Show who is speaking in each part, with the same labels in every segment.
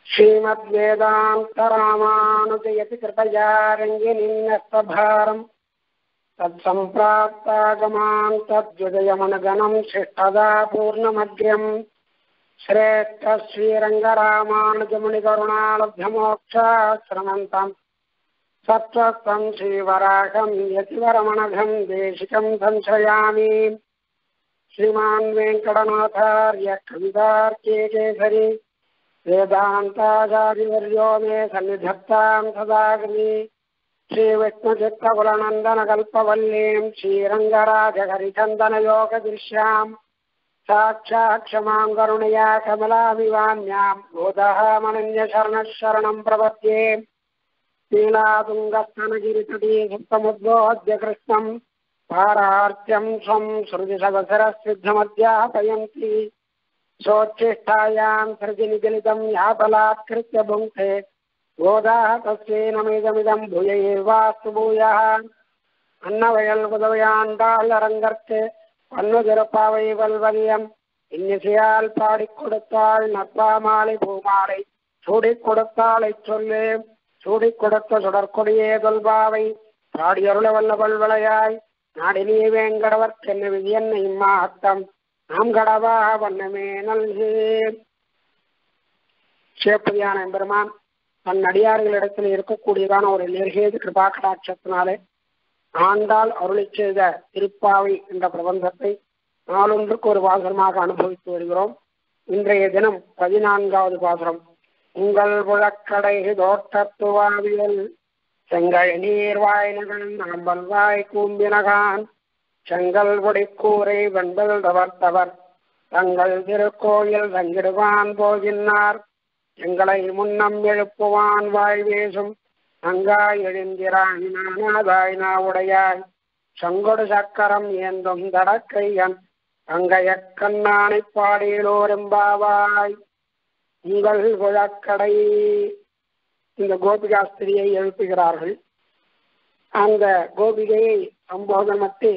Speaker 1: श्रीमद्वेदान्तरामानुजयति कृपया रङ्गिनीन्यस्तभारम् तत्सम्प्राप्तागमान् तद्विजयमनुगणम् शिष्टदा पूर्णमग्र्यम् श्रेष्ठ श्रीरङ्गरामानुजमुनिकरुणालब्धमोक्षाश्रमन्तम् सत्त्वस्तम् श्रीवराहम् यतिवरमणघम् देशिकम् संश्रयामि श्रीमान् वेङ्कटनाथार्य कवितार्के केसरी वेदान्ताचार्यवर्यो मे सन्निधत्ताम् सदाग्नि श्रीविष्णुचित्तकुलनन्दनकल्पवल्लीम् श्रीरङ्गराजहरिचन्दनयोगदृश्याम् साक्षात् क्षमाम् करुणया कमलाभिवान्याम् भूतः मनन्यशरणः शरणम् प्रपद्ये नीलातुङ्गस्तनगिरितटी सुप्तमुद्बोध्य कृष्णम् पारार्त्यम् स्वम् श्रुतिसवसरसिद्धमध्यापयन्ति सोच्छिष्टायाम् सृजनिगलितम् यापलात्कृत्य भुङ्क्ते गोदाः तस्यैनमिदमिदम् भूय एवास्तु भूयः அன்னவயல் உதவையாண்டாள் அரங்கற்கு பன்னுதிருப்பாவை வல்வதியம் இன்னிசையால் பாடிக் கொடுத்தாள் நற்பா மாலை பூமாலை சூடிக் கொடுத்தாளை சொல்லு சூடிக் கொடுத்த சுடற்கொடியே தொல்பாவை பாடியருள வல்ல வல்வளையாய் நாடினி வேங்கடவர்க்கென்ன விதியன்ன இம்மாத்தம் நாம் கடவா வண்ணமே நல்கு சிவப்பதியான எம்பெருமான் தன் அடியார்களிடத்தில் இருக்கக்கூடியதான ஒரு நிர்கேது கிருபா கடாட்சத்தினாலே ஆண்டாள் அருளி செய்த திருப்பாவை என்ற பிரபந்தத்தை நாளொன்றுக்கு ஒரு பாசனமாக அனுபவித்து வருகிறோம் இன்றைய தினம் பதினான்காவது பாசனம் உங்கள் புழக்கடை தோட்டத்துவாவியல் செங்கல் நீர்வாய் நகன் நாம்பல் வாய் கூம்பினகான் செங்கல் பொடிக்கூரை வெண்பல் தவர்த்தவர் தங்கள் திருக்கோயில் தங்கிடுவான் போகின்றார் எங்களை முன்னம் எழுப்புவான் வாய் வேசும் அங்காய் எழுந்திராய் நானாதாய் நாவுடையாய் சங்கொடு சக்கரம் ஏந்தும் தடக்கையன் அங்கைய கண்ணானை பாடியிலோரெம்பாவாய் உங்கள் குழக்கடை இந்த கோபிகாஸ்திரியை எழுப்புகிறார்கள் அந்த கோபிகையை சம்போதனத்து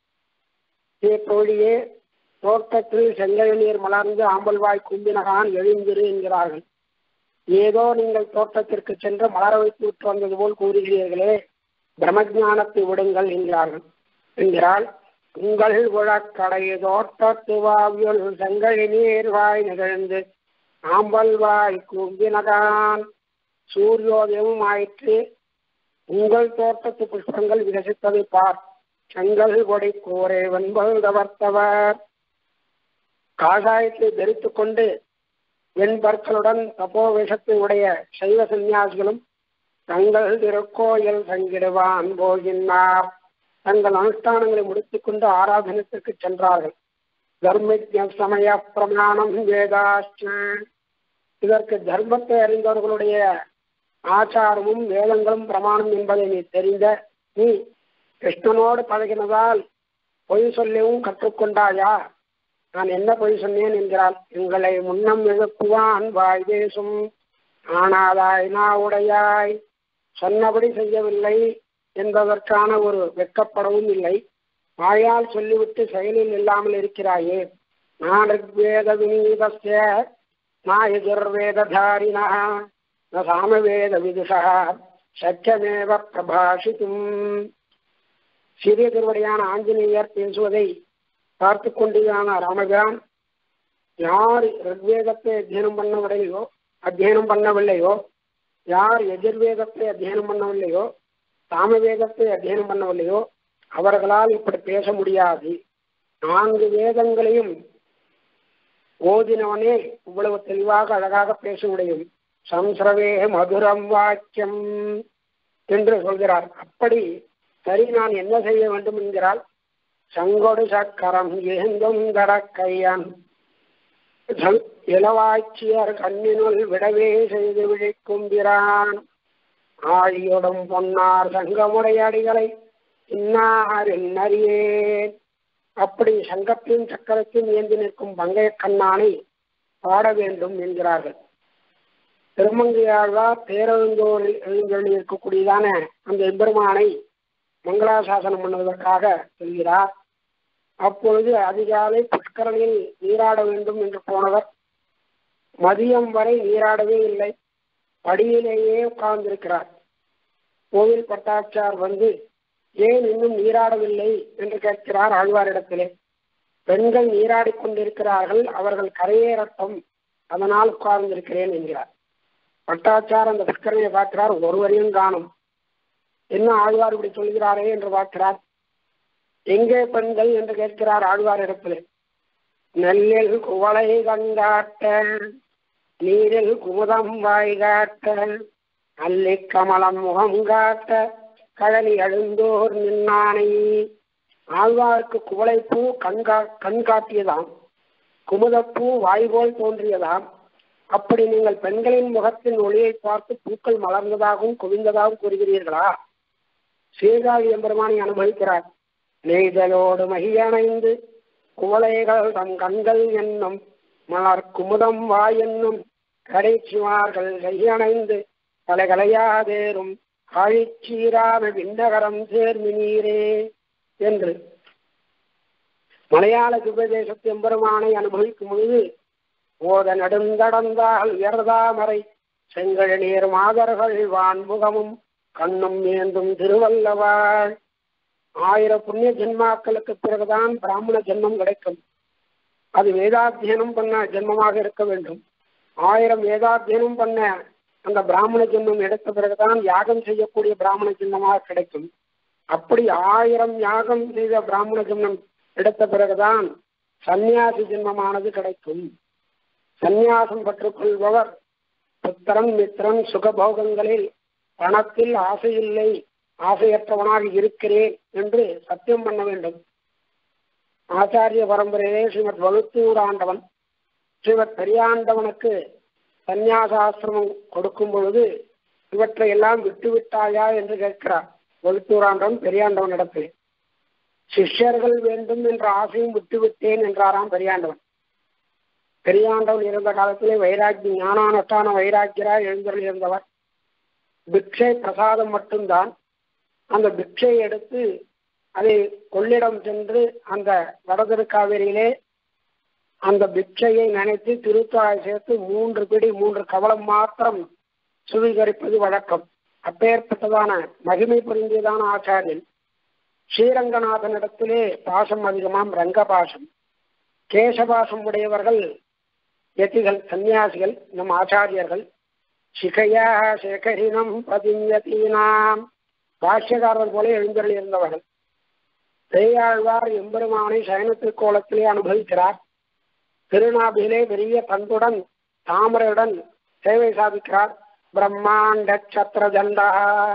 Speaker 1: தோழியே தோட்டத்தில் செங்கல் நீர் மலர்ந்து ஆம்பல்வாய் கும்பினகான் எழுந்திரு என்கிறார்கள் ஏதோ நீங்கள் தோட்டத்திற்கு சென்று மலர வைத்து விட்டு வந்தது போல் கூறுகிறீர்களே பிரம்மஜானத்தை விடுங்கள் என்கிறார்கள் என்கிறாள் உங்கள் குழக்கடை தோட்டத்து வாவியுள் செங்கழி நீர் வாய் நிகழ்ந்து ஆம்பல் வாய் கும்பினகான் சூரியோதயமும் ஆயிற்று உங்கள் தோட்டத்து புஷ்பங்கள் விகசித்ததை பார் செங்கல் கொடை கூரை வெண்பல் தவர்த்தவர் காசாயத்தை தரித்துக் கொண்டு வெண்பற்களுடன் தப்போ வேஷத்தை உடைய சைவ சந்நியாசிகளும் தங்கள் திருக்கோயில் தங்கிடுவான் போகின்றார் தங்கள் அனுஷ்டானங்களை முடித்துக் கொண்டு ஆராதனத்திற்கு சென்றார்கள் தர்மஜ சமய பிரமாணம் வேதாஷ்ட இதற்கு தர்மத்தை அறிந்தவர்களுடைய ஆச்சாரமும் வேதங்களும் பிரமாணம் என்பதை நீ தெரிந்த நீ கிருஷ்ணனோடு பழகினதால் பொய் சொல்லவும் கற்றுக்கொண்டாயா நான் என்ன பொய் சொன்னேன் என்கிறாள் எங்களை முன்னம் எழுப்புவான் வாய் பேசும் ஆனாதாய் நாவுடையாய் சொன்னபடி செய்யவில்லை என்பதற்கான ஒரு வெட்கப்படவும் இல்லை வாயால் சொல்லிவிட்டு செயலில் இல்லாமல் இருக்கிறாயே நான் ரிக்வேத விநீதஸ்ய நான் எதிர்வேததாரிணா ந சாமவேத விதுஷா சத்தியமேவ பிரபாஷித்தும் சிறிய திருவடியான ஆஞ்சநேயர் பேசுவதை பார்த்து கொண்டிருக்கான ராமபிரான் யார் ரிக்வேதத்தை அத்தியனம் பண்ணவில்லையோ அத்தியனம் பண்ணவில்லையோ யார் எதிர்வேதத்தை அத்தியனம் பண்ணவில்லையோ சாமவேதத்தை அத்தியனம் பண்ணவில்லையோ அவர்களால் இப்படி பேச முடியாது நான்கு வேதங்களையும் ஓதினவனே இவ்வளவு தெளிவாக அழகாக பேச முடியும் சம்ஸ்ரவே மதுரம் வாக்கியம் என்று சொல்கிறார் அப்படி சரி நான் என்ன செய்ய வேண்டும் என்கிறாள் சங்கொடு சக்கரம் ஏந்தும் தடக்கையன் இளவாட்சியர் கண்ணினுள் விடவே செய்து விழிக்கும் பிரான் ஆழியோடும் பொன்னார் சங்கமுடைய அடிகளை இன்னார் அறியேன் அப்படி சங்கத்தின் சக்கரத்தின் ஏந்தி நிற்கும் பங்கைய கண்ணானை பாட வேண்டும் என்கிறார்கள் திருமங்கையாழ்வார் பேரழுந்தோரில் எழுந்தொழி இருக்கக்கூடியதான அந்த எம்பெருமானை மங்களாசாசனம் பண்ணுவதற்காக செல்கிறார் அப்பொழுது அதிகாலை புஷ்கரணியில் நீராட வேண்டும் என்று போனவர் மதியம் வரை நீராடவே இல்லை படியிலேயே உட்கார்ந்திருக்கிறார் கோவில் பட்டாச்சார் வந்து ஏன் இன்னும் நீராடவில்லை என்று கேட்கிறார் ஆழ்வாரிடத்திலே பெண்கள் நீராடிக் கொண்டிருக்கிறார்கள் அவர்கள் கரையேறட்டும் அதனால் உட்கார்ந்திருக்கிறேன் என்கிறார் பட்டாச்சார் அந்த புஷ்கரனையை பார்க்கிறார் ஒருவரையும் காணும் என்ன ஆழ்வார் இப்படி சொல்கிறாரே என்று பார்க்கிறார் எங்கே பெண்கள் என்று கேட்கிறார் ஆழ்வார் இடத்திலே நெல்லில் குவளை கண்டாட்ட நீரில் குமுதம் வாய் காட்ட அல்லி கமலம் முகம் காட்ட கழனி எழுந்தோர் நின்னானை ஆழ்வாருக்கு குவளைப்பூ கண்கா கண் காட்டியதாம் குமுதப்பூ வாய்போல் தோன்றியதாம் அப்படி நீங்கள் பெண்களின் முகத்தின் ஒளியை பார்த்து பூக்கள் மலர்ந்ததாகவும் குவிந்ததாகவும் கூறுகிறீர்களா சீர்காழி எம்பெருமானை அனுபவிக்கிறார் நெய்தலோடு மகியணைந்து குவளைகள் தம் கண்கள் என்னும் மலர் குமுதம் வாய் என்னும் கடைச்சிமார்கள் கையணைந்து கலைகளையாதேறும் காழிச்சீரான விண்ணகரம் சேர்மி நீரே என்று மலையாள சுபதேசத்து எம்பெருமானை அனுபவிக்கும் பொழுது ஓத நெடுந்தடந்தால் உயர்தாமரை செங்கழ நீர் மாதர்கள் வான்முகமும் கண்ணும் ஏந்தும் திருவல்லவாள் ஆயிரம் புண்ணிய ஜென்மாக்களுக்கு பிறகுதான் பிராமண ஜென்மம் கிடைக்கும் அது வேதாத்தியனம் பண்ண ஜென்மமாக இருக்க வேண்டும் ஆயிரம் வேதாத்தியனம் பண்ண அந்த பிராமண ஜென்மம் எடுத்த பிறகுதான் யாகம் செய்யக்கூடிய பிராமண ஜென்மமாக கிடைக்கும் அப்படி ஆயிரம் யாகம் செய்த பிராமண ஜென்மம் எடுத்த பிறகுதான் சந்நியாசி ஜென்மமானது கிடைக்கும் சந்நியாசம் பற்றுக்கொள்பவர் புத்திரன் மித்திரன் சுகபோகங்களில் பணத்தில் ஆசை இல்லை ஆசையற்றவனாக இருக்கிறேன் என்று சத்தியம் பண்ண வேண்டும் ஆச்சாரிய பரம்பரையிலே ஸ்ரீமத் வலுத்தூர் ஆண்டவன் ஸ்ரீமத் பெரியாண்டவனுக்கு சந்நியாசாசிரமம் கொடுக்கும் பொழுது இவற்றை எல்லாம் விட்டு விட்டாயா என்று கேட்கிறார் வலுத்தூராண்டவன் பெரியாண்டவன் இடத்தில் சிஷ்யர்கள் வேண்டும் என்ற ஆசையும் விட்டுவிட்டேன் என்றாராம் பெரியாண்டவன் பெரியாண்டவன் இருந்த காலத்திலே வைராக்கி ஞானானுஷ்டான வைராக்கியராய் எழுந்தருள் இருந்தவர் பிக்ஷை பிரசாதம் மட்டும்தான் அந்த பிக்ஷை எடுத்து அதை கொள்ளிடம் சென்று அந்த வடதிருக்காவேரியிலே அந்த பிக்ஷையை நினைத்து திருத்தாய் சேர்த்து மூன்று பிடி மூன்று கவலம் மாத்திரம் சுவீகரிப்பது வழக்கம் அப்பேற்பட்டதான மகிமை புரிந்தியதான ஆச்சாரியன் ஸ்ரீரங்கநாதனிடத்திலே பாசம் அதிகமாம் ரங்க பாசம் கேசபாசம் உடையவர்கள் யதிகள் சந்நியாசிகள் நம் ஆச்சாரியர்கள் சிகையா சேகரினம் பதிஞதீனாம் பாஷ்யக்காரர் போல எழுந்தருள் இருந்தவர்கள் பெரியாழ்வார் எம்பெருமானை சயனத்து கோலத்திலே அனுபவிக்கிறார் திருநாபிலே பெரிய தந்துடன் தாமரையுடன் சேவை சாதிக்கிறார் பிரம்மாண்ட சத்திர தண்டா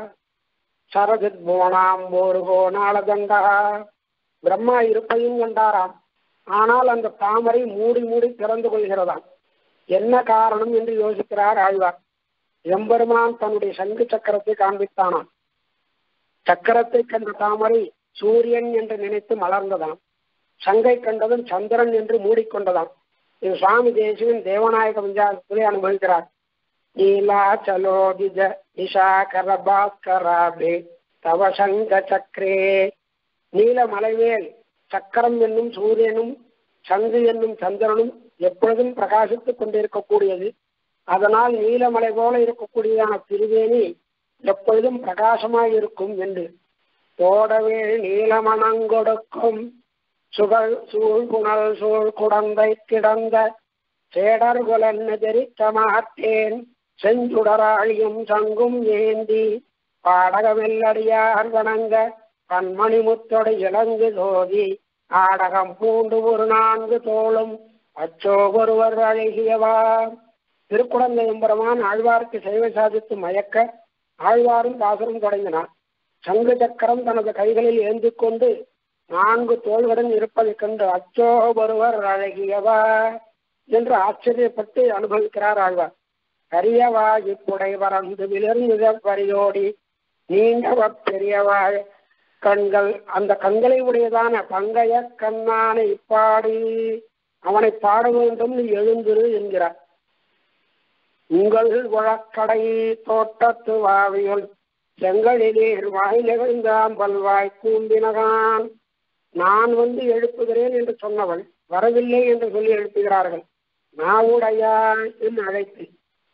Speaker 1: சரதித் புவனாம்போருகோ நாளதண்டா பிரம்மா இருப்பையும் கண்டாராம் ஆனால் அந்த தாமரை மூடி மூடி திறந்து கொள்கிறதாம் என்ன காரணம் என்று யோசிக்கிறார் ஆழ்வார் எம்பெருமான் தன்னுடைய சங்கு சக்கரத்தை காண்பித்தானாம் சக்கரத்தை கண்ட தாமரை சூரியன் என்று நினைத்து மலர்ந்ததாம் சங்கை கண்டதும் சந்திரன் என்று மூடிக்கொண்டதாம் இது சுவாமி தேசிகன் தேவநாயக பஞ்சாயத்திலே அனுபவிக்கிறார் நீலாச்சலோதிஜ நிஷாகர பாஸ்கராபே தவ சங்க சக்கரே நீல மலைவேல் சக்கரம் என்னும் சூரியனும் சங்கு என்னும் சந்திரனும் எப்பொழுதும் பிரகாசித்துக் கொண்டிருக்கக்கூடியது அதனால் நீலமலை போல இருக்கக்கூடியதான திருவேணி எப்பொழுதும் பிரகாசமாய் இருக்கும் என்று தோடவே நீலமணங்கொடுக்கும் சுகல் சூழ் புனல் சூழ் குடந்தை கிடந்த சேடர்குலன் தெரித்த மாட்டேன் செஞ்சுடராழியும் சங்கும் ஏந்தி பாடகமெல்லடியார் வணங்க கண்மணி முத்தொடு இளங்கு சோதி ஆடகம் பூண்டு ஒரு நான்கு தோளும் அச்சோ ஒருவர் அழகியவா திருக்குழந்தை எம்பெருமான் ஆழ்வார்க்கு சேவை சாதித்து மயக்க ஆழ்வாரும் தாசரும் தொடங்கினார் சங்கு சக்கரம் தனது கைகளில் ஏந்தி கொண்டு நான்கு தோள்களுடன் இருப்பதைக் கண்டு அச்சோ ஒருவர் அழகியவா என்று ஆச்சரியப்பட்டு அனுபவிக்கிறார் ஆழ்வார் கரியவா இப்புடை வரந்து விளிர்ந்த வரியோடி நீண்டவ பெரியவா கண்கள் அந்த கண்களை உடையதான பங்கைய கண்ணானை பாடி அவனை பாட வேண்டும் நீ எழுந்திரு என்கிறார் உங்கள் உழக்கடை தோட்டத்து வாவியுள் செங்கலிலேர் வாய் நிகழ்ந்தான் பல்வாய் கூம்பினகான் நான் வந்து எழுப்புகிறேன் என்று சொன்னவள் வரவில்லை என்று சொல்லி எழுப்புகிறார்கள் நாவுடையா என்று அழைத்து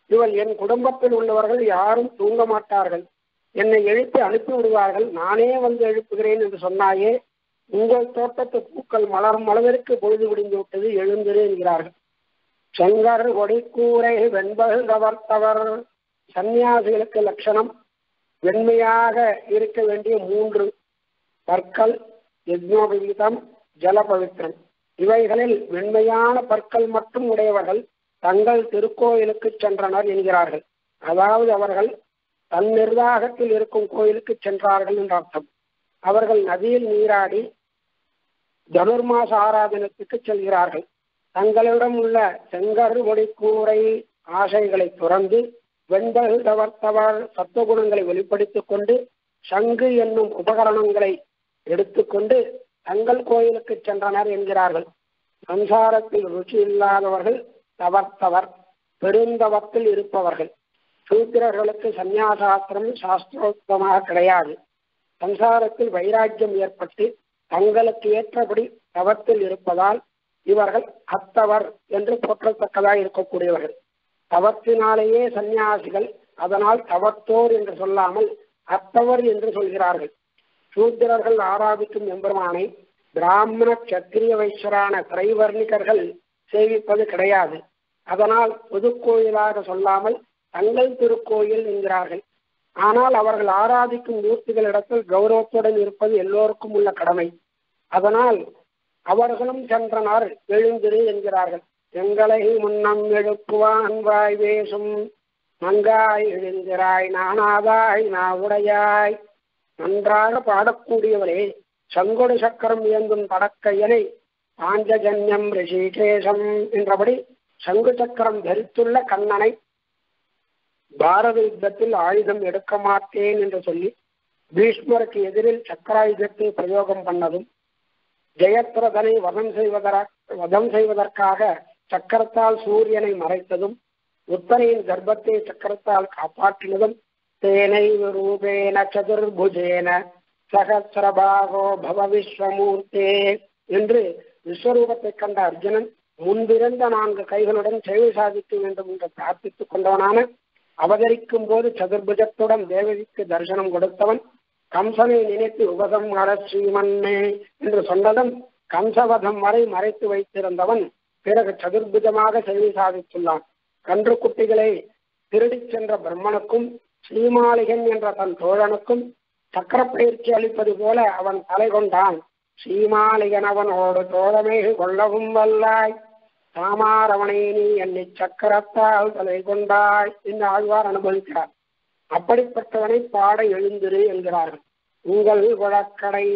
Speaker 1: இவள் என் குடும்பத்தில் உள்ளவர்கள் யாரும் தூங்க மாட்டார்கள் என்னை எழுப்பி அனுப்பி விடுவார்கள் நானே வந்து எழுப்புகிறேன் என்று சொன்னாயே உங்கள் தோட்டத்து பூக்கள் மலரும் அளவிற்கு பொழுது விடிந்து விட்டது எழுந்திரு என்கிறார்கள் செங்கர் ஒடிக்கூரை வெண்பகு கவர்த்தவர் சன்னியாசிகளுக்கு லட்சணம் வெண்மையாக இருக்க வேண்டிய மூன்று பற்கள் யஜ்னோபவீதம் ஜலபவித்திரம் இவைகளில் வெண்மையான பற்கள் மட்டும் உடையவர்கள் தங்கள் திருக்கோயிலுக்கு சென்றனர் என்கிறார்கள் அதாவது அவர்கள் தன் நிர்வாகத்தில் இருக்கும் கோயிலுக்கு சென்றார்கள் என்ற அர்த்தம் அவர்கள் நதியில் நீராடி தனுர்மாச ஆராதனத்துக்கு செல்கிறார்கள் தங்களிடம் உள்ள செங்கரு ஒடிக்கூரை ஆசைகளை துறந்து வெண்பகு தவர்த்தவர் சத்துவகுணங்களை வெளிப்படுத்திக் கொண்டு சங்கு என்னும் உபகரணங்களை எடுத்துக்கொண்டு தங்கள் கோயிலுக்கு சென்றனர் என்கிறார்கள் சம்சாரத்தில் ருச்சி இல்லாதவர்கள் தவர்த்தவர் பெருந்தவத்தில் இருப்பவர்கள் சூத்திரர்களுக்கு சந்நியாசாஸ்திரம் சாஸ்திரோத்தமாக கிடையாது சம்சாரத்தில் வைராக்கியம் ஏற்பட்டு தங்களுக்கு ஏற்றபடி தவத்தில் இருப்பதால் இவர்கள் அத்தவர் என்று போற்றத்தக்கதாக இருக்கக்கூடியவர்கள் தவத்தினாலேயே சந்நியாசிகள் அதனால் தவத்தோர் என்று சொல்லாமல் அத்தவர் என்று சொல்கிறார்கள் சூத்திரர்கள் ஆராதிக்கும் எம்பெருமானை பிராமண சத்திரிய வைஸ்வரான திரைவர்ணிகர்கள் சேவிப்பது கிடையாது அதனால் பொது கோயிலாக சொல்லாமல் தங்கள் திருக்கோயில் என்கிறார்கள் ஆனால் அவர்கள் ஆராதிக்கும் மூர்த்திகளிடத்தில் கௌரவத்துடன் இருப்பது எல்லோருக்கும் உள்ள கடமை அதனால் அவர்களும் சென்றனர் எழுந்திரு என்கிறார்கள் எங்களை முன்னம் எழுப்புவான் வாய் வேசும் நங்காய் எழுந்திராய் நானாதாய் நாவுடையாய் நன்றாக பாடக்கூடியவரே சங்கொடு சக்கரம் இயங்கும் தடக்கையனை பாஞ்சஜன்யம் ரிஷிகேசம் என்றபடி சங்கு சக்கரம் தரித்துள்ள கண்ணனை பாரத யுத்தத்தில் ஆயுதம் எடுக்க மாட்டேன் என்று சொல்லி பீஷ்மருக்கு எதிரில் சக்கராயுதத்தை பிரயோகம் பண்ணதும் ஜெயத்ரதனை வதம் செய்வதற்காக வதம் செய்வதற்காக சக்கரத்தால் சூரியனை மறைத்ததும் உத்தரையின் கர்ப்பத்தை சக்கரத்தால் காப்பாற்றினதும் தேனை ரூபேன சதுர்புஜேன சகசிரபாகோ பவ விஸ்வமூர்த்தே என்று விஸ்வரூபத்தை கண்ட அர்ஜுனன் முன்பிருந்த நான்கு கைகளுடன் சேவை சாதிக்க வேண்டும் என்று பிரார்த்தித்துக் கொண்டவனான அவதரிக்கும் போது சதுர்புஜத்துடன் தேவதிக்கு தரிசனம் கொடுத்தவன் கம்சனை நினைத்து உபதம் வர ஸ்ரீமன்னே என்று சொன்னதும் கம்சவதம் வரை மறைத்து வைத்திருந்தவன் பிறகு சதுர்புஜமாக சேவை சாதித்துள்ளான் கன்று குட்டிகளை திருடிச் சென்ற பிரம்மனுக்கும் ஸ்ரீமாளிகன் என்ற தன் தோழனுக்கும் சக்கர பயிற்சி அளிப்பது போல அவன் தலை கொண்டான் ஸ்ரீமாளிகன் அவனோடு தோழமை கொள்ளவும் வல்லாய் தாமாரவனை நீ என்னை சக்கரத்தால் தலை கொண்டாய் என்று ஆழ்வார் அனுபவிக்கிறார் அப்படிப்பட்டவனை பாட எழுந்திரு என்கிறார்கள் உங்கள் வழக்கடை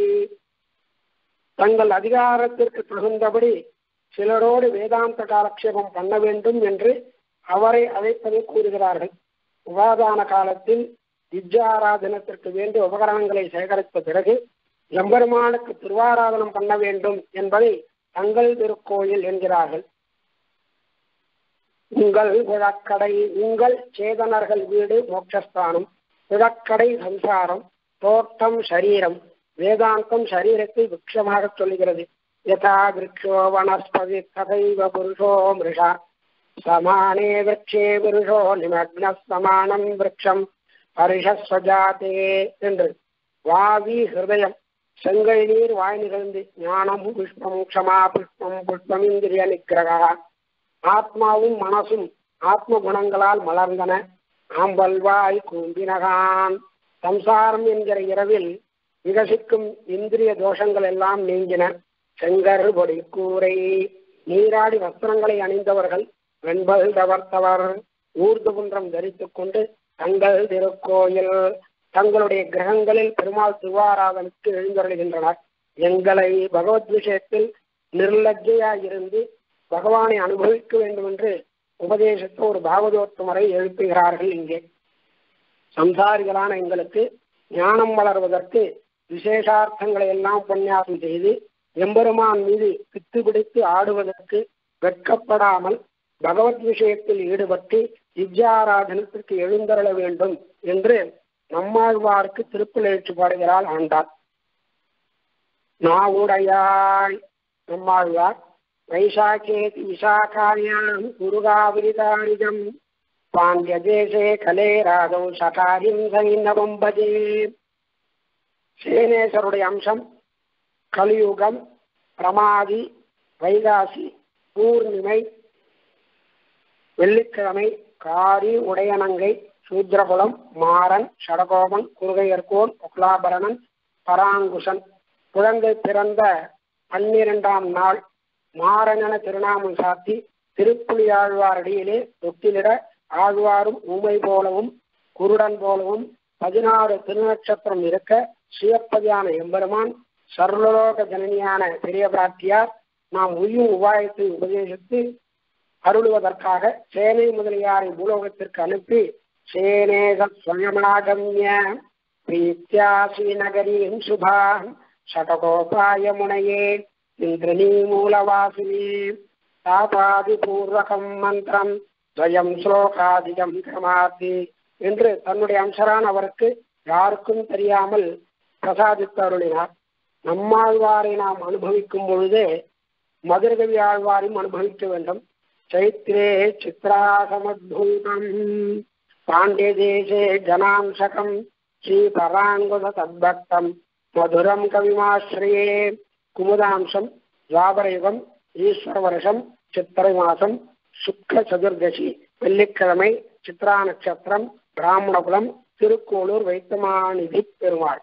Speaker 1: தங்கள் அதிகாரத்திற்கு தகுந்தபடி சிலரோடு வேதாந்த காலக்ஷேபம் பண்ண வேண்டும் என்று அவரை அழைப்பதை கூறுகிறார்கள் உபாதான காலத்தில் வித்யாராதனத்திற்கு வேண்டிய உபகரணங்களை சேகரித்த பிறகு எம்பெருமானுக்கு திருவாராதனம் பண்ண வேண்டும் என்பதை தங்கள் திருக்கோயில் என்கிறார்கள் உங்கள் குழக்கடை உங்கள் சேதனர்கள் வீடு மோட்சஸ்தானம் குழக்கடை சம்சாரம் தோட்டம் சரீரம் வேதாந்தம் சரீரத்தை விக்ஷமாக சொல்லுகிறது யதா விரக்ஷோ வனஸ்பதி ததைவ புருஷோ மிருஷா சமானே விரக்ஷே புருஷோ நிமக்ன சமானம் விரக்ஷம் பரிஷஸ்வஜாதே என்று வாவி ஹிருதயம் செங்கல் நீர் வாய் நிகழ்ந்து ஞானம் புஷ்பம் க்ஷமா புஷ்பம் புஷ்பம் இந்திரிய நிகிரகா ஆத்மாவும் மனசும் ஆத்ம குணங்களால் மலர்ந்தன ஆம்பல்வாய் கூம்பினகான் சம்சாரம் என்கிற இரவில் விகசிக்கும் இந்திரிய தோஷங்கள் எல்லாம் நீங்கின செங்கர் பொடி கூரை நீராடி வஸ்திரங்களை அணிந்தவர்கள் வெண்பல் தவர்த்தவர் ஊர்து குன்றம் தரித்துக் கொண்டு தங்கள் திருக்கோயில் தங்களுடைய கிரகங்களில் பெருமாள் திருவாராதனுக்கு எழுந்தருளுகின்றனர் எங்களை பகவத் விஷயத்தில் நிர்லஜையாயிருந்து பகவானை அனுபவிக்க வேண்டும் என்று உபதேசித்த ஒரு பாகவதோத்தமரை எழுப்புகிறார்கள் இங்கே சம்சாரிகளான எங்களுக்கு ஞானம் வளர்வதற்கு விசேஷார்த்தங்களை எல்லாம் உபன்யாசம் செய்து எம்பெருமான் மீது பித்து பிடித்து ஆடுவதற்கு வெட்கப்படாமல் பகவத் விஷயத்தில் ஈடுபட்டு வித்யாராதனத்திற்கு எழுந்தருள வேண்டும் என்று நம்மாழ்வாருக்கு திருப்பில் எழுச்சி பாடுகிறாள் ஆண்டாள் நாவுடையாய் நம்மாழ்வார் வைசாக்கேதி விசாகாயாம் குருகாவிரிதாரிஜம் பாண்டியதேசே கலே ராதௌ சகாரிம் சைனவம் பஜே சேனேஸ்வருடைய அம்சம் கலியுகம் பிரமாதி வைகாசி பூர்ணிமை வெள்ளிக்கிழமை காரி உடையனங்கை சூத்ரகுலம் மாறன் சடகோபன் குருகையர்கோன் உக்லாபரணன் பராங்குசன் குழந்தை பிறந்த பன்னிரண்டாம் நாள் மாறனென திருநாமம் சாத்தி திருப்புலியாழ்வாரடியிலே தொட்டிலிட ஆழ்வாரும் ஊமை போலவும் குருடன் போலவும் பதினாறு திருநட்சத்திரம் இருக்க சிவப்பதியான எம்பெருமான் சர்வலோக ஜனனியான பெரிய பிராட்டியார் நாம் உயும் உபாயத்தை உபதேசித்து அருளுவதற்காக சேனை முதலியாரை பூலோகத்திற்கு அனுப்பி சேனேக ஸ்வயமாகம்ய பிரீத்யாசி நகரீம் சுபாம் சடகோபாய முனையே இந்திரணி மூலவாசினி தாபாதி பூர்வகம் மந்திரம் துவயம் ஸ்லோகாதிகம் கிரமாத்தி என்று தன்னுடைய அம்சரான் அவருக்கு யாருக்கும் தெரியாமல் பிரசாதித்து அருளினார் நம்மாழ்வாரை நாம் அனுபவிக்கும் பொழுதே மதுரகவி ஆழ்வாரையும் அனுபவிக்க வேண்டும் चैत्रे चित्रासमद्भूतम् पाण्ड्यदेशे जनांशकम् श्रीपराङ्गुलतद्भक्तम् मधुरम् कविमाश्रये कुमुदांशम् द्वापरयुगम् ஈஸ்வரவருஷம் சித்திரை மாசம் சுக்ல சதுர்தசி வெள்ளிக்கிழமை சித்ரா நட்சத்திரம் பிராமணகுலம் திருக்கோளூர் வைத்தமாநிதி பெருமாள்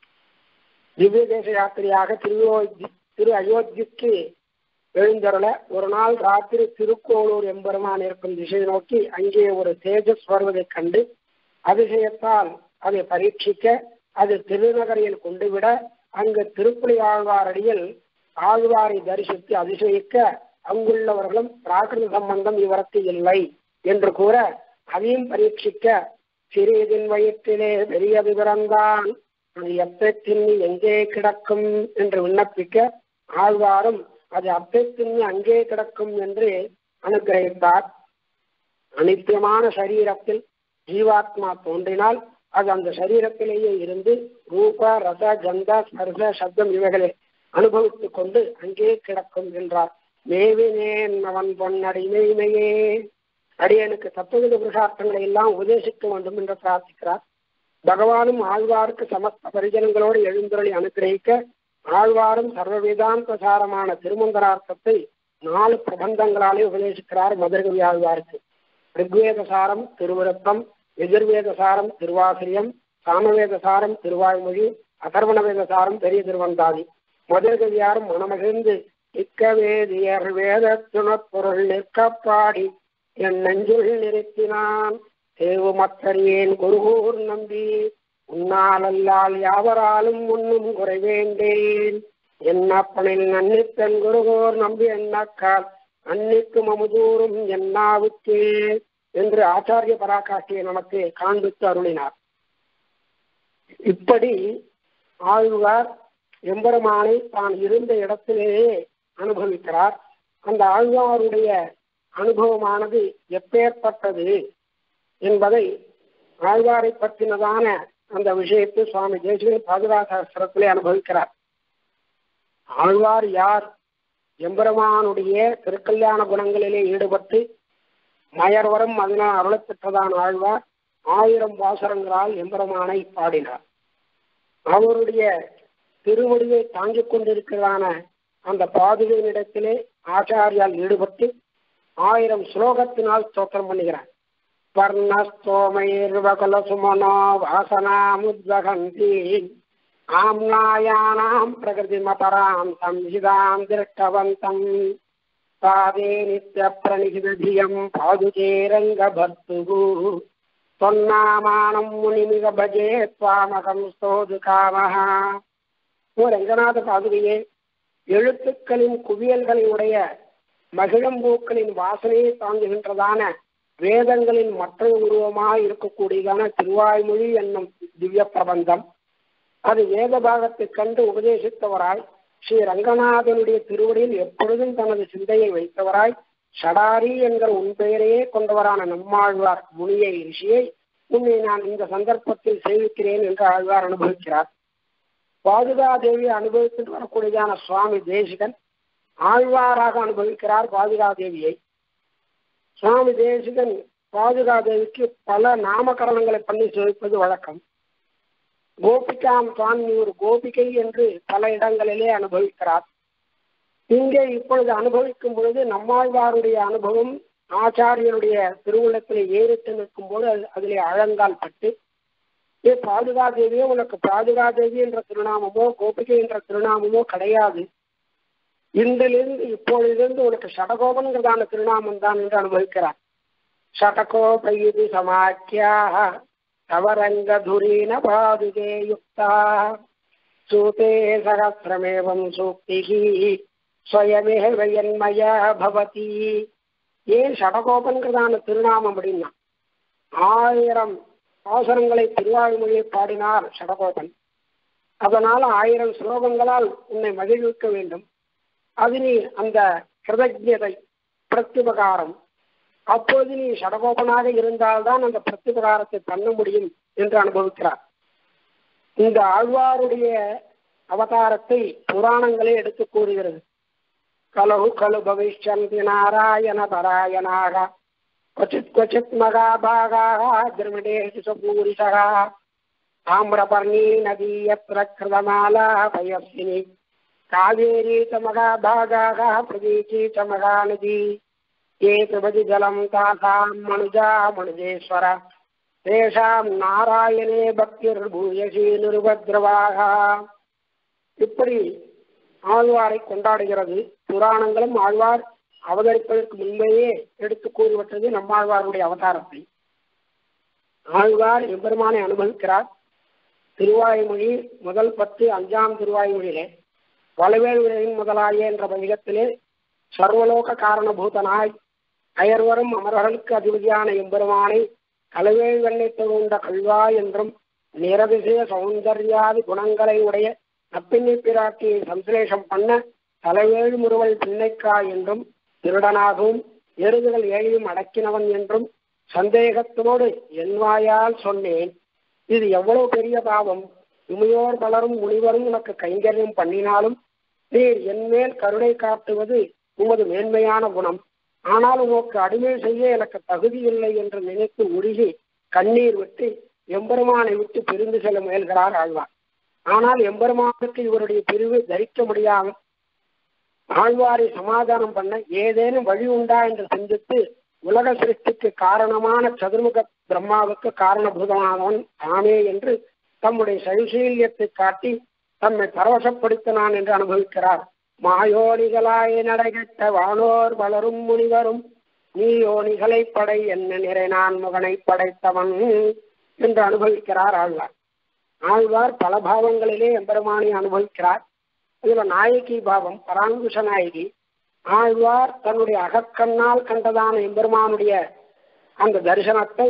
Speaker 1: திவ்ய தேச யாத்திரையாக திருவோதி திரு அயோத்திக்கு எழுந்தருள ஒரு நாள் ராத்திரி திருக்கோளூர் எம்பெருமான் இருக்கும் திசையை நோக்கி அங்கே ஒரு தேஜஸ் வருவதைக் கண்டு அதிசயத்தால் அதை பரீட்சிக்க அது திருநகரில் கொண்டு விட அங்கு திருப்புலி ஆழ்வாரடியில் ஆழ்வாரை தரிசித்து அதிசயிக்க அங்குள்ளவர்களும் பிராகிருத சம்பந்தம் இவருக்கு இல்லை என்று கூற அதையும் பரீட்சிக்க சிறியதின் வயிற்றிலே பெரியது பிறந்தான் அது எப்பத்தின் எங்கே கிடக்கும் என்று விண்ணப்பிக்க ஆழ்வாரும் அது அப்பத்தின் அங்கே கிடக்கும் என்று அனுகிரகித்தார் அனித்தியமான சரீரத்தில் ஜீவாத்மா தோன்றினால் அது அந்த சரீரத்திலேயே இருந்து ரூப ரச கந்த ஸ்பர்ச சப்தம் இவைகளை அனுபவித்துக் கொண்டு அங்கே கிடக்கும் என்றார் மேவினேன் அவன் பொன்னடி மெய்மையே அடியனுக்கு தத்துவ புருஷார்த்தங்களை எல்லாம் உபதேசிக்க வேண்டும் என்று பிரார்த்திக்கிறார் பகவானும் ஆழ்வாருக்கு சமஸ்த பரிஜனங்களோடு எழுந்துருளி அனுகிரகிக்க ஆழ்வாரும் சர்வவேதாந்த சாரமான திருமந்தரார்த்தத்தை நாலு பிரபந்தங்களாலே உபதேசிக்கிறார் மதுரகவி ஆழ்வாருக்கு ரிக்வேத சாரம் திருவிருத்தம் எதிர்வேத சாரம் திருவாசிரியம் சாமவேத சாரம் திருவாய்மொழி அதர்வண வேத சாரம் பெரிய திருவந்தாதி மதுரகவியாரும் மனமகிழ்ந்து இக்கவேதியர் வேத துணப்பொருள் நிற்கப்பாடி என் நெஞ்சுள் நிறுத்தினான் தேவு மத்தறியேன் குருகூர் நம்பி உன்னால் அல்லால் யாவராலும் முன்னும் குறைவேண்டேன் என்னப்பனில் நன்னித்தன் குருகோர் நம்பி என்னாக்கால் அன்னிக்கும் அமுதூரும் என்னாவுக்கே என்று ஆச்சாரிய பராகாஷ்டியை நமக்கு காண்பித்து அருளினார் இப்படி ஆழ்வார் எம்பெருமானை தான் இருந்த இடத்திலேயே அனுபவிக்கிறார் அந்த ஆழ்வாருடைய அனுபவமானது எப்பேற்பட்டது என்பதை ஆழ்வாரை பற்றினதான அந்த விஷயத்தை சுவாமி தேசிகன் பாதுகாசாஸ்திரத்திலே அனுபவிக்கிறார் ஆழ்வார் யார் எம்பெருமானுடைய திருக்கல்யாண குணங்களிலே ஈடுபட்டு மயர்வரம் அதனால் அருளப் பெற்றதான ஆழ்வார் ஆயிரம் வாசரங்களால் எம்பெருமானை பாடினார் அவருடைய திருவடியை தாங்கிக் கொண்டிருக்கிறதான அந்த பாதுகையினிடத்திலே ஆச்சாரியால் ஈடுபட்டு ஆயிரம் ஸ்லோகத்தினால் ஸ்தோத்திரம் பண்ணுகிறார் வர்ணஸ்தோமைர்வகுலசுமனோ வாசனாமுத்வகந்தி ஆம்னாயானாம் பிரகிருதிமபராம் சம்ஹிதாம் திருஷ்டவந்தம் பாதே நித்ய பிரணிகிததியம் பாதுகேரங்கபர்த்துகு தொன்னாமானம் முனிமிக பஜே துவாமகம் ஸ்தோது காமஹா ஓ ரங்கநாத பாதுகையே எழுத்துக்களின் குவியல்களை உடைய மகிழம்பூக்களின் வாசனையை தாங்குகின்றதான வேதங்களின் மற்ற உருவமாக இருக்கக்கூடியதான திருவாய்மொழி என்னும் திவ்ய பிரபந்தம் அது வேத பாகத்தை கண்டு உபதேசித்தவராய் ஸ்ரீ ரங்கநாதனுடைய திருவடியில் எப்பொழுதும் தனது சிந்தையை வைத்தவராய் ஷடாரி என்கிற உன் பெயரையே கொண்டவரான நம்மாழ்வார் முனியை ரிஷியை உன்னை நான் இந்த சந்தர்ப்பத்தில் சேவிக்கிறேன் என்று ஆழ்வார் அனுபவிக்கிறார் பாதுகா தேவி அனுபவித்துட்டு வரக்கூடியதான சுவாமி தேசிகன் ஆழ்வாராக அனுபவிக்கிறார் பாதுகா தேவியை சுவாமி தேசிகன் பாதுகாதேவிக்கு பல நாமகரணங்களை பண்ணி சேவிப்பது வழக்கம் கோபிகாம் தான் நீ ஒரு கோபிகை என்று பல இடங்களிலே அனுபவிக்கிறார் இங்கே இப்பொழுது அனுபவிக்கும் பொழுது நம்மாழ்வாருடைய அனுபவம் ஆச்சாரியனுடைய திருவுள்ளத்திலே ஏறிட்டு நிற்கும் போது அது அதிலே அழங்கால் பட்டு ஏ பாதுகாதேவியோ உனக்கு பாதுகாதேவி என்ற திருநாமமோ கோபிகை என்ற திருநாமமோ கிடையாது இன்றிலிருந்து இப்பொழுதிலிருந்து உனக்கு ஷடகோபன்கிறதான திருநாமம் தான் என்று அனுபவிக்கிறார் ஷடகோபயிதி சமாக்கியாக தவரங்கதுரீன பாதுகே யுக்தா சூதே சகசிரமேவம் சூக்திகி ஸ்வயமேவ என்மயா பவதி ஏன் ஷடகோபன்கிறதான திருநாமம் அப்படின்னா ஆயிரம் பாசனங்களை திருவாய்மொழியை பாடினார் ஷடகோபன் அதனால் ஆயிரம் ஸ்லோகங்களால் உன்னை மகிழ்விக்க வேண்டும் அது நீ அந்த கிருதஜதை பிரத்யுபகாரம் அப்போது நீ ஷடகோபனாக இருந்தால்தான் அந்த பிரத்யுபகாரத்தை பண்ண முடியும் என்று அனுபவிக்கிறார் இந்த ஆழ்வாருடைய அவதாரத்தை புராணங்களே எடுத்து கூறுகிறது கலு கலு பவிஷ்யந்தி நாராயண பராயணாக क्वचित् क्वचित् मगाभागाः द्रविडेषु च पूरिशः ताम्रपर्णी नदी यत्र कृतमाला पयस्विनी कावेरी च मगाभागाः प्रदीची च मगानदी ये पिबति जलं तासां मनुजा मनुजेश्वर तेषां नारायणे பக்திர்பூயசி நிருபத்ரவாக இப்படி ஆழ்வாரை கொண்டாடுகிறது புராணங்களும் ஆழ்வார் அவதரிப்பதற்கு முன்பேயே எடுத்து கூறிவிட்டது நம்மாழ்வாருடைய அவதாரத்தை ஆழ்வார் எம்பெருமானை அனுபவிக்கிறார் திருவாய்மொழி முதல் பத்து அஞ்சாம் திருவாய்மொழியிலே வளவேல் முதலாய என்ற பதிகத்திலே சர்வலோக காரணபூதனாய் அயர்வரும் அமரர்களுக்கு அதிபதியான எம்பெருமானை கலவேல் வெண்ணை தொழுந்த கல்வா என்றும் நிரதிசய சௌந்தர்யாதி குணங்களை உடைய நப்பிண்ணை பிராட்டியை சம்சலேஷம் பண்ண தலைவேழு முறுவல் பின்னைக்கா என்றும் திருடனாகவும் எருதுகள் ஏழையும் அடக்கினவன் என்றும் சந்தேகத்தோடு என் வாயால் சொன்னேன் இது எவ்வளவு பெரிய பாவம் இமையோர் பலரும் முனிவரும் உனக்கு கைங்கரியம் பண்ணினாலும் நீர் என்மேல் கருணை காட்டுவது உமது மேன்மையான குணம் ஆனால் உமக்கு அடிமை செய்ய எனக்கு தகுதி இல்லை என்று நினைத்து உருகி கண்ணீர் விட்டு எம்பெருமானை விட்டு பிரிந்து செல்ல முயல்கிறார் ஆழ்வார் ஆனால் எம்பெருமானுக்கு இவருடைய பிரிவு தரிக்க முடியாமல் ஆழ்வாரை சமாதானம் பண்ண ஏதேனும் வழி உண்டா என்று சிந்தித்து உலக சிருஷ்டிக்கு காரணமான சதுர்முக பிரம்மாவுக்கு காரணபூதமானவன் தானே என்று தம்முடைய சைசீல்யத்தை காட்டி தம்மை பரவசப்படுத்தினான் என்று அனுபவிக்கிறார் மாயோனிகளாய் நடைகட்ட வானோர் வளரும் முனிவரும் நீ யோனிகளை படை என்ன நிறை நான் முகனை படைத்தவன் என்று அனுபவிக்கிறார் ஆழ்வார் ஆழ்வார் பல பாவங்களிலே எம்பெருமானை அனுபவிக்கிறார் இதுல நாயகி பாவம் பராங்குஷ நாயகி ஆழ்வார் தன்னுடைய அகக்கண்ணால் கண்டதான எம்பெருமானுடைய அந்த தரிசனத்தை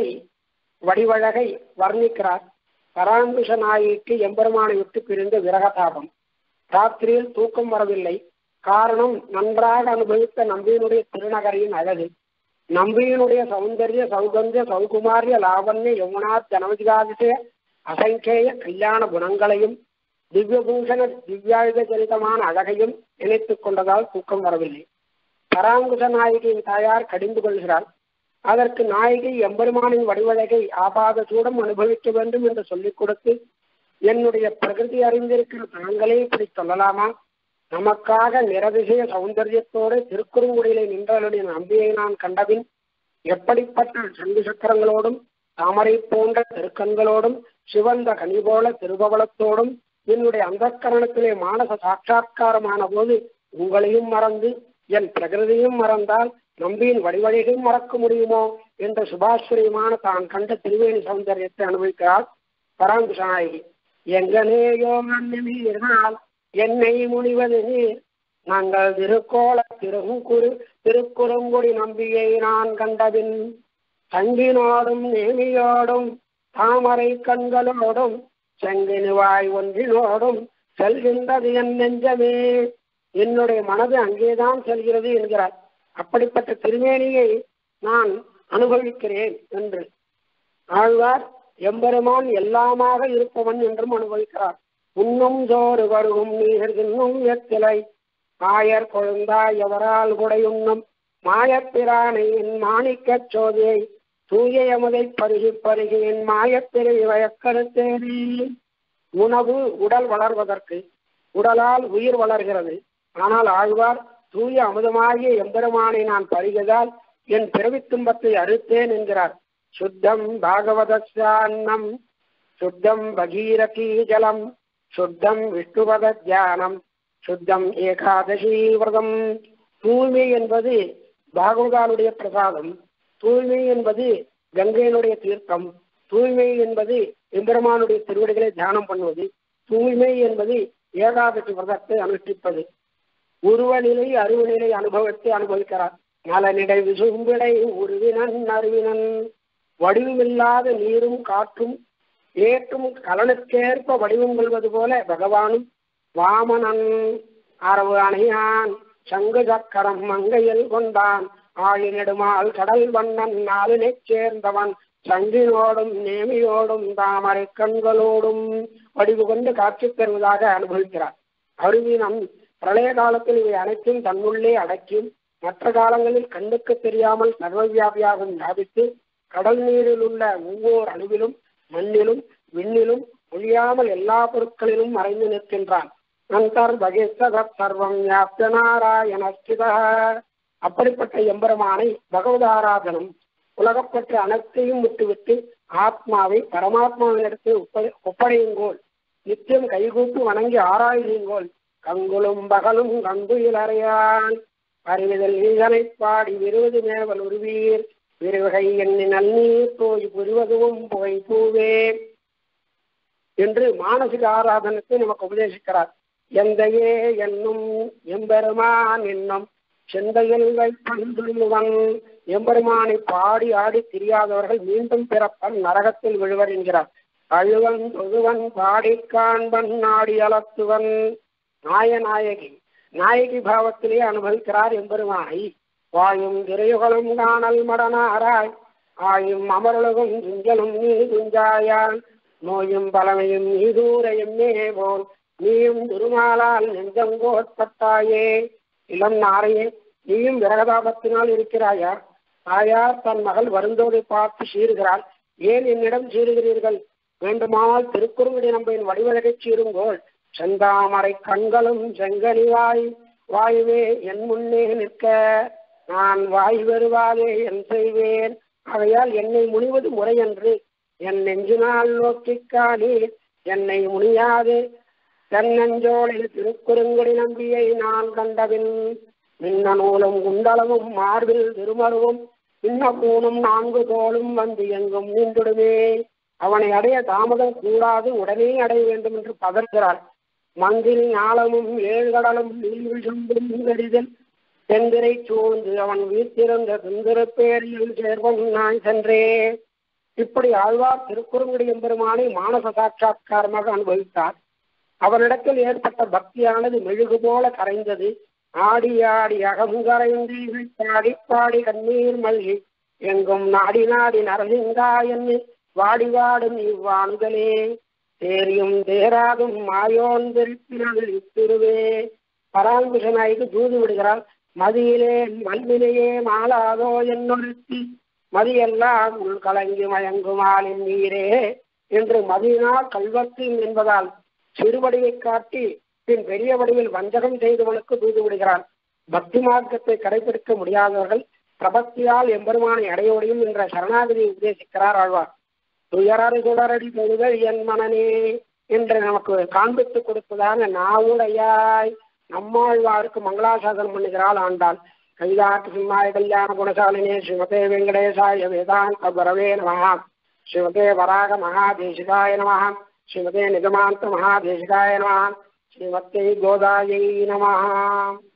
Speaker 1: வடிவழகை வர்ணிக்கிறார் பராங்குஷ நாயகிக்கு எம்பெருமானை விட்டு பிரிந்த விரகதாபம் ராத்திரியில் தூக்கம் வரவில்லை காரணம் நன்றாக அனுபவித்த நம்பியினுடைய திருநகரின் அழகு நம்பியினுடைய சௌந்தர்ய சௌகந்திய சௌகுமாரிய லாவண்ய யமுனா ஜனவதிகாதிசய அசங்கேய கல்யாண குணங்களையும் திவ்யபூஷண திவ்யாயுத சரிதமான அழகையும் நினைத்துக் கொண்டதால் தூக்கம் வரவில்லை பராங்குச நாயகியின் தாயார் கடிந்து கொள்கிறார் அதற்கு நாயகி எம்பெருமானின் வடிவழகை ஆபாத சூடம் அனுபவிக்க வேண்டும் என்று சொல்லிக் கொடுத்து என்னுடைய பிரகிருதி அறிந்திருக்கிற தாங்களே இப்படி சொல்லலாமா நமக்காக நிரதிசய சௌந்தரியத்தோடு திருக்குறுங்குடியிலே நின்றவருடைய நம்பியை நான் கண்டபின் எப்படிப்பட்ட சங்கு சக்கரங்களோடும் தாமரை போன்ற திருக்கண்களோடும் சிவந்த கனி போல திருபவளத்தோடும் என்னுடைய அந்தக்கரணத்திலே மானச சாட்சா்காரமான போது உங்களையும் மறந்து என் பிரகிருதியும் மறந்தால் நம்பியின் வடிவழிகையும் மறக்க முடியுமோ என்ற சுபாஸ்வரியமான தான் கண்ட திருவேணி சௌந்தரியத்தை அனுபவிக்கிறாள் பராங்குஷநாயகி எங்கனேயோ நீர்னால் என்னை முனிவது நீர் நாங்கள் திருக்கோல திருங்குரு திருக்குறுங்குடி நம்பியை நான் கண்டபின் தங்கினோடும் நேமியோடும் தாமரை கண்களோடும் செங்கினுவாய் ஒன்றினோடும் செல்கின்றது என் நெஞ்சமே என்னுடைய மனது அங்கேதான் செல்கிறது என்கிறார் அப்படிப்பட்ட திருமேனியை நான் அனுபவிக்கிறேன் என்று ஆழ்வார் எம்பெருமான் எல்லாமாக இருப்பவன் என்றும் அனுபவிக்கிறார் உண்ணும் சோறு வருகும் நீர் தின்னும் எத்திலை ஆயர் கொழுந்தாய் எவரால் குடையுண்ணும் மாயப்பிரானை என் மாணிக்கச் சோதியை தூய எமதை பருகி பருகி என் மாயப்பிறவி வயக்கருத்தேனே உணவு உடல் வளர்வதற்கு உடலால் உயிர் வளர்கிறது ஆனால் ஆழ்வார் தூய அமுதமாகிய எம்பெருமானை நான் பருகியதால் என் பிறவித் துன்பத்தை அறுத்தேன் என்கிறார் சுத்தம் பாகவதம் சுத்தம் பகீரதி ஜலம் சுத்தம் விஷ்ணுபத தியானம் சுத்தம் ஏகாதசி விரதம் தூய்மை என்பது பாகவதானுடைய பிரசாதம் தூய்மை என்பது கங்கையினுடைய தீர்த்தம் தூய்மை என்பது எம்பெருமானுடைய திருவடிகளை தியானம் பண்ணுவது தூய்மை என்பது ஏகாதசி விரதத்தை அனுஷ்டிப்பது உருவநிலை அருவநிலை அனுபவத்தை அனுபவிக்கிறார் நலனிடை விசும்பிடை உருவினன் அறிவினன் வடிவமில்லாத நீரும் காற்றும் ஏற்றும் கலனுக்கேற்ப வடிவம் கொள்வது போல பகவானும் வாமனன் அரவு அணையான் சங்கு சக்கரம் மங்கையில் கொண்டான் ஆழிநெடுமால் கடல் வண்ணன் நாளினைச் சேர்ந்தவன் சங்கினோடும் நேமியோடும் தாமரை கண்களோடும் வடிவு கொண்டு காட்சி பெறுவதாக அனுபவிக்கிறார் அருவினம் பிரளய காலத்தில் இவை அனைத்தும் தன்னுள்ளே அடக்கியும் மற்ற காலங்களில் கண்ணுக்கு தெரியாமல் சர்வவியாபியாகவும் வியாபித்து கடல் நீரில் உள்ள ஒவ்வொரு அணுவிலும் மண்ணிலும் விண்ணிலும் ஒழியாமல் எல்லா பொருட்களிலும் மறைந்து நிற்கின்றான் அந்தர் பகிஸ்தத் சர்வம் வியாப்த நாராயணஸ்தித அப்படிப்பட்ட எம்பெருமானை பகவதாராதனம் உலகப்பற்ற அனைத்தையும் விட்டுவிட்டு ஆத்மாவை பரமாத்மாவினிடத்து ஒப்ப ஒப்படையுங்கோல் நித்தியம் கைகூப்பி வணங்கி ஆராயுங்கோல் கங்குலும் பகலும் கங்குயில் அறையான் அறிவிதல் ஈகனை பாடி விருவது மேவல் உருவீர் விருவகை எண்ணி நன்னீர் போய் புரிவதுவும் புகை பூவே என்று மானசிக ஆராதனத்தை நமக்கு உபதேசிக்கிறார் எந்தையே என்னும் எம்பெருமான் என்னும் செந்தையில் வைப்பந்துவன் எம்பெருமானை பாடி ஆடி தெரியாதவர்கள் மீண்டும் பிறப்பன் நரகத்தில் விழுவர் என்கிறார் அழுவன் தொழுவன் பாடி காண்பன் நாடி அலத்துவன் நாயநாயகி நாயகி பாவத்திலே அனுபவிக்கிறார் எம்பெருமானை வாயும் திரையுகளும் காணல் மடனாராய் ஆயும் அமருலகும் துஞ்சலும் நீ துஞ்சாயான் நோயும் பலமையும் நீ தூரையும் மேவோன் நீயும் திருமாலால் நெஞ்சங்கோட்பட்டாயே இளம் நாரையே நீயும் விரகதாபத்தினால் இருக்கிறாயா தாயார் தன் மகள் வருந்தோதை பார்த்து சீறுகிறாள் ஏன் என்னிடம் சீறுகிறீர்கள் வேண்டுமானால் திருக்குறுங்குடி நம்பின் வடிவழகைச் சீருங்கோள் செந்தாமரை கண்களும் செங்கனி வாய் வாயுவே என் முன்னே நிற்க நான் வாய் வருவாதே என் செய்வேன் ஆகையால் என்னை முனிவது முறையன்று என் நெஞ்சினால் நோக்கிக்கானே என்னை முனியாது தென்னஞ்சோளில் திருக்குறுங்குடி நம்பியை நான் கண்டபின் மின்ன நூலும் குண்டலமும் மார்பில் திருமருவும் இன்ன கூணும் நான்கு தோளும் வந்து எங்கும் நீண்டுடுமே அவனை அடைய தாமதம் கூடாது உடனே அடைய வேண்டும் என்று பதர்கிறார் மந்திரி ஞாலமும் ஏழ்கடலும் நீழ்விசும்பும் கடிதல் தெந்திரை சூழ்ந்து அவன் வீட்டிருந்த துந்திரப்பேரியில் சேர்வன் நான் சென்றே இப்படி ஆழ்வார் திருக்குறுங்குடி எம்பெருமானை மானச சாட்சா்காரமாக அனுபவித்தார் அவனிடத்தில் ஏற்பட்ட பக்தியானது மெழுகு போல கரைந்தது ஆடி ஆடி அகங்கரைந்து பாடி பாடி கண்ணீர் மல்கி எங்கும் நாடி நாடி நரசிங்கா என்று வாடி வாடும் இவ்வாணுதலே தேரியும் தேராதும் மாயோன் திருப்பினது இத்திருவே பராங்குஷனாய்க்கு தூது விடுகிறாள் மதியிலே மண்ணிலேயே மாலாதோ என்னொருத்தி மதியெல்லாம் உள் கலங்கி மயங்குமாலின் நீரே என்று மதியினால் கல்வத்து என்பதால் சிறுவடிவை காட்டி பின் பெரிய வடிவில் வஞ்சகம் செய்தவனுக்கு தூது விடுகிறான் பக்தி மார்க்கத்தை கடைபிடிக்க முடியாதவர்கள் பிரபத்தியால் எம்பெருமானை அடைய முடியும் என்ற சரணாகதியை உபதேசிக்கிறார் ஆழ்வார் துயரறி சுடரடி தொழுதல் என் மனநே என்று நமக்கு காண்பித்து கொடுப்பதான நாவுடையாய் நம்மாழ்வாருக்கு மங்களாசாசனம் பண்ணுகிறாள் ஆண்டாள் கைலாட்டு சிம்மாய கல்யாண குணசாலினே ஸ்ரீமதே வெங்கடேசாய வேதாந்த பரவே நமஹா ஸ்ரீமதே வராக மகாதேசிகாய நமஹா ஸ்ரீமதே நிஜமாந்த மகாதேசிகாய நமஹா ஸ்ரீமத்தே கோதாயை நமஹா